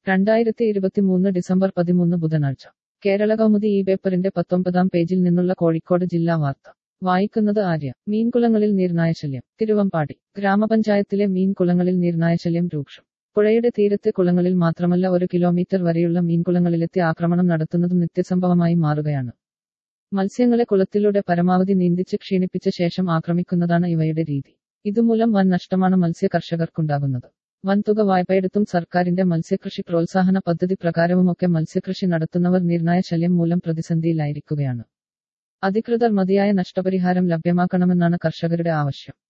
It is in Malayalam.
രണ്ടായിരത്തി ഇരുപത്തിമൂന്ന് ഡിസംബർ പതിമൂന്ന് ബുധനാഴ്ച കേരള കൗമുദി ഈ പേപ്പറിന്റെ പത്തൊമ്പതാം പേജിൽ നിന്നുള്ള കോഴിക്കോട് ജില്ലാ വാർത്ത വായിക്കുന്നത് ആര്യ മീൻകുളങ്ങളിൽ നീർനായശല്യം തിരുവമ്പാടി ഗ്രാമപഞ്ചായത്തിലെ മീൻകുളങ്ങളിൽ നീർനായശല്യം രൂക്ഷം പുഴയുടെ തീരത്തെ കുളങ്ങളിൽ മാത്രമല്ല ഒരു കിലോമീറ്റർ വരെയുള്ള മീൻകുളങ്ങളിലെത്തി ആക്രമണം നടത്തുന്നതും നിത്യസംഭവമായി മാറുകയാണ് മത്സ്യങ്ങളെ കുളത്തിലൂടെ പരമാവധി നീന്തിച്ച് ക്ഷീണിപ്പിച്ച ശേഷം ആക്രമിക്കുന്നതാണ് ഇവയുടെ രീതി ഇതുമൂലം വൻ നഷ്ടമാണ് മത്സ്യ കർഷകർക്കുണ്ടാകുന്നത് വൻതുക വായ്പയെടുത്തും സർക്കാരിന്റെ മത്സ്യകൃഷി പ്രോത്സാഹന പദ്ധതി പ്രകാരവുമൊക്കെ മത്സ്യകൃഷി നടത്തുന്നവർ നിർണായ ശല്യം മൂലം പ്രതിസന്ധിയിലായിരിക്കുകയാണ് അധികൃതർ മതിയായ നഷ്ടപരിഹാരം ലഭ്യമാക്കണമെന്നാണ് കർഷകരുടെ ആവശ്യം